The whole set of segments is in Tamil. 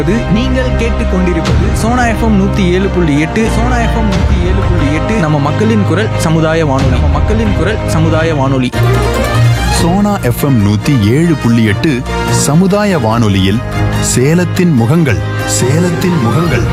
இது நீங்கள் கேட்டுக்கொண்டிருப்பது சோனா எஃப்எம் நூத்தி ஏழு புள்ளி எட்டு சோனா எஃப்எம் நூத்தி ஏழு புள்ளி எட்டு நம்ம மக்களின் குரல் சமுதாய வானொலி நம்ம மக்களின் குரல் சமுதாய வானொலி சோனா எஃப்எம் நூத்தி ஏழு புள்ளி எட்டு சமுதாய வானொலியில் சேலத்தின் முகங்கள் சேலத்தின் முகங்கள்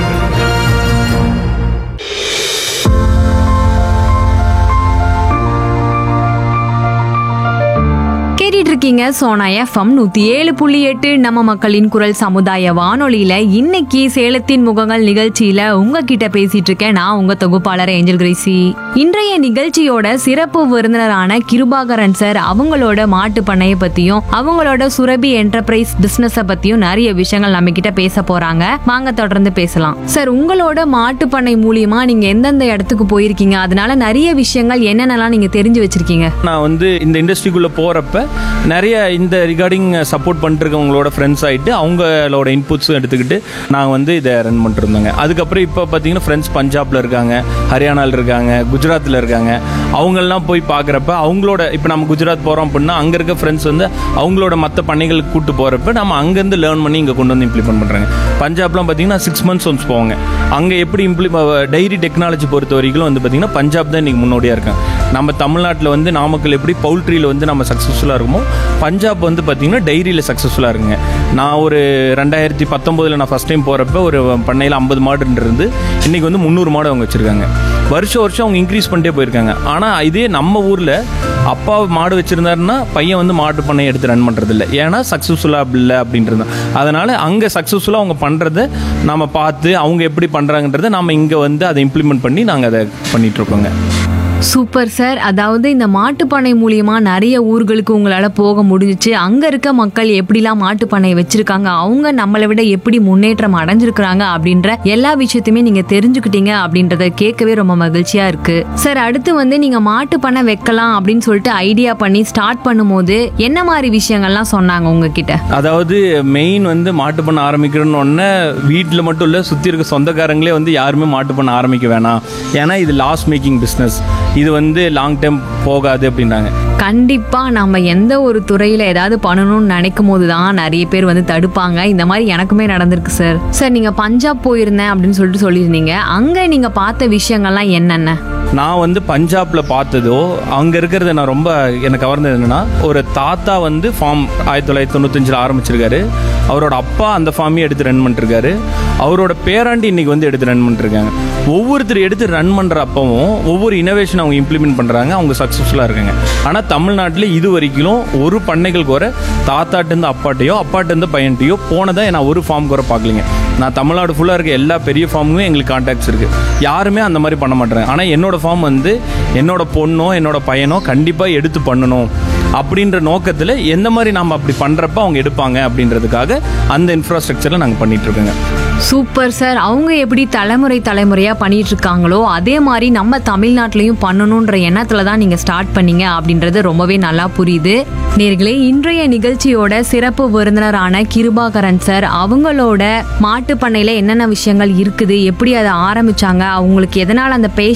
கேட்டுட்டு இருக்கீங்க சோனா எஃப்எம் நூத்தி ஏழு புள்ளி எட்டு நம்ம மக்களின் குரல் சமுதாய வானொலியில இன்னைக்கு சேலத்தின் முகங்கள் நிகழ்ச்சியில உங்ககிட்ட பேசிட்டு இருக்கேன் நான் உங்க தொகுப்பாளர் ஏஞ்சல் கிரேசி இன்றைய நிகழ்ச்சியோட சிறப்பு விருந்தினரான கிருபாகரன் சார் அவங்களோட மாட்டு பண்ணைய பத்தியும் அவங்களோட சுரபி என்டர்பிரைஸ் பிசினஸ பத்தியும் நிறைய விஷயங்கள் நம்ம கிட்ட பேச போறாங்க வாங்க தொடர்ந்து பேசலாம் சார் உங்களோட மாட்டு பண்ணை மூலியமா நீங்க எந்தெந்த இடத்துக்கு போயிருக்கீங்க அதனால நிறைய விஷயங்கள் என்னென்னலாம் நீங்க தெரிஞ்சு வச்சிருக்கீங்க நான் வந்து இந்த இண்டஸ்ட்ரிக்குள்ளே போகிறப்ப நிறைய இந்த ரிகார்டிங் சப்போர்ட் பண்ணிருக்கவங்களோட ஃப்ரெண்ட்ஸ் ஆகிட்டு அவங்களோட இன்புட்ஸும் எடுத்துக்கிட்டு நாங்கள் வந்து இதை ரன் பண்ணிருந்தோங்க அதுக்கப்புறம் இப்போ பார்த்தீங்கன்னா ஃப்ரெண்ட்ஸ் பஞ்சாபில் இருக்காங்க ஹரியானாவில் இருக்காங்க குஜராத்தில் இருக்காங்க அவங்கெல்லாம் போய் பார்க்குறப்ப அவங்களோட இப்போ நம்ம குஜராத் போகிறோம் அப்படின்னா அங்கே இருக்க ஃப்ரெண்ட்ஸ் வந்து அவங்களோட மற்ற பண்ணைகளுக்கு கூட்டு போகிறப்ப நம்ம அங்கேருந்து லேர்ன் பண்ணி இங்கே கொண்டு வந்து இம்ப்ளிமெண்ட் பண்ணுறாங்க பஞ்சாப்லாம் பார்த்தீங்கன்னா சிக்ஸ் மந்த்ஸ் ஒன்ஸ் போவாங்க அங்கே எப்படி இம்ப்ளி டைரி டெக்னாலஜி பொறுத்த வரைக்கும் வந்து பார்த்தீங்கன்னா பஞ்சாப் தான் இன்றைக்கி முன்னோடியாக இருக்காங்க நம்ம தமிழ்நாட்டில் வந்து நாமக்கல் எப்படி பவுல்ட்ரியில் வந்து நம்ம சக்ஸஸ்ஃபுல்லாக இருக்குமோ பஞ்சாப் வந்து பார்த்தீங்கன்னா டைரியில் சக்ஸஸ்ஃபுல்லாக இருக்குங்க நான் ஒரு ரெண்டாயிரத்தி பத்தொம்போதில் நான் ஃபஸ்ட் டைம் போகிறப்ப ஒரு பண்ணையில் ஐம்பது மாடு இருந்து இன்றைக்கி வந்து முந்நூறு மாடு அவங்க வச்சுருக்காங்க வருஷம் வருஷம் அவங்க இன்க்ரீஸ் பண்ணிட்டே போயிருக்காங்க ஆனால் இதே நம்ம ஊரில் அப்பா மாடு வச்சுருந்தாருன்னா பையன் வந்து மாட்டு பண்ணை எடுத்து ரன் பண்ணுறது இல்லை ஏன்னா சக்ஸஸ்ஃபுல்லாக இல்லை அப்படின்றது அதனால் அங்கே சக்ஸஸ்ஃபுல்லாக அவங்க பண்ணுறத நம்ம பார்த்து அவங்க எப்படி பண்ணுறாங்கன்றதை நம்ம இங்கே வந்து அதை இம்ப்ளிமெண்ட் பண்ணி நாங்கள் அதை பண்ணிகிட்ருக்கோங்க சூப்பர் சார் அதாவது இந்த மாட்டுப்பண்ணை மூலியமா நிறைய ஊர்களுக்கு உங்களால போக முடிஞ்சுச்சு அங்க இருக்க மக்கள் எப்படிலாம் மாட்டுப்பண்ணை வச்சிருக்காங்க அவங்க நம்மளை விட எப்படி முன்னேற்றம் அடைஞ்சிருக்கிறாங்க அப்படின்ற எல்லா விஷயத்தையுமே நீங்க தெரிஞ்சுக்கிட்டீங்க அப்படின்றத கேட்கவே ரொம்ப மகிழ்ச்சியா இருக்கு சார் அடுத்து வந்து நீங்க மாட்டுப்பண்ணை வைக்கலாம் அப்படின்னு சொல்லிட்டு ஐடியா பண்ணி ஸ்டார்ட் பண்ணும்போது என்ன மாதிரி விஷயங்கள்லாம் சொன்னாங்க உங்ககிட்ட அதாவது மெயின் வந்து மாட்டு பண்ண ஆரம்பிக்கணும்னு உடனே வீட்டில் மட்டும் இல்லை சுற்றி இருக்க சொந்தக்காரங்களே வந்து யாருமே மாட்டு பண்ண ஆரம்பிக்க வேணாம் ஏன்னா இது லாஸ் மேக்கிங் பிஸ்னஸ் இது வந்து லாங் டைம் போகாது அப்படின்றாங்க கண்டிப்பா நம்ம எந்த ஒரு துறையில ஏதாவது பண்ணணும்னு நினைக்கும் போது தான் நிறைய பேர் வந்து தடுப்பாங்க இந்த மாதிரி எனக்குமே நடந்திருக்கு சார் சார் நீங்க பஞ்சாப் போயிருந்தேன் அப்படின்னு சொல்லிட்டு சொல்லியிருந்தீங்க அங்க நீங்க பார்த்த விஷயங்கள்லாம் என்னென்ன நான் வந்து பஞ்சாப்ல பார்த்ததோ அங்க இருக்கிறது நான் ரொம்ப எனக்கு கவர்ந்தது என்னன்னா ஒரு தாத்தா வந்து ஃபார்ம் ஆயிரத்தி தொள்ளாயிரத்தி தொண்ணூத்தஞ்சில் ஆரம்பிச்சிருக்காரு அவரோட அப்பா அந்த ஃபார்மையும் எடுத்து ரன் பண்ணிருக்காரு அவரோட பேராண்டி இன்னைக்கு வந்து எடுத்து ரன் பண்ணிருக்காங்க ஒவ்வொருத்தர் எடுத்து ரன் பண்ற அப்பவும் ஒவ்வொரு இனோவேஷன் அவங்க இம்ப்ளிமெண்ட் பண்றாங்க அவங்க சக்சஸ்ஃபுல்லா இருக்காங்க ஆனா தமிழ்நாட்டில் இது வரைக்கும் ஒரு பண்ணைகள் குறை தாத்தாட்டு இருந்து அப்பாட்டையோ அப்பாட்டு இருந்து பையன்ட்டையோ போனதை நான் ஒரு ஃபார்ம் குறை பார்க்கலிங்க நான் தமிழ்நாடு ஃபுல்லாக இருக்க எல்லா பெரிய ஃபார்முமே எங்களுக்கு கான்டாக்ட்ஸ் இருக்கு யாருமே அந்த மாதிரி பண்ண மாட்டேறாங்க ஆனால் என்னோட ஃபார்ம் வந்து என்னோட பொண்ணோ என்னோட பையனோ கண்டிப்பாக எடுத்து பண்ணணும் அப்படின்ற நோக்கத்தில் எந்த மாதிரி நம்ம அப்படி பண்ணுறப்ப அவங்க எடுப்பாங்க அப்படின்றதுக்காக அந்த இன்ஃப்ராஸ்ட்ரக்சரில் நாங்கள் பண்ணிட்டு இருக்கோங்க சூப்பர் சார் அவங்க எப்படி தலைமுறை தலைமுறையா பண்ணிட்டு இருக்காங்களோ அதே மாதிரி நம்ம தமிழ்நாட்டிலையும் பண்ணணுன்ற எண்ணத்துல தான் நீங்க ஸ்டார்ட் பண்ணீங்க அப்படின்றது ரொம்பவே நல்லா புரியுது நேர்களே இன்றைய நிகழ்ச்சியோட சிறப்பு விருந்தினரான கிருபாகரன் சார் அவங்களோட மாட்டு பண்ணையில என்னென்ன விஷயங்கள் இருக்குது எப்படி அதை ஆரம்பிச்சாங்க அவங்களுக்கு எதனால அந்த பேஷன்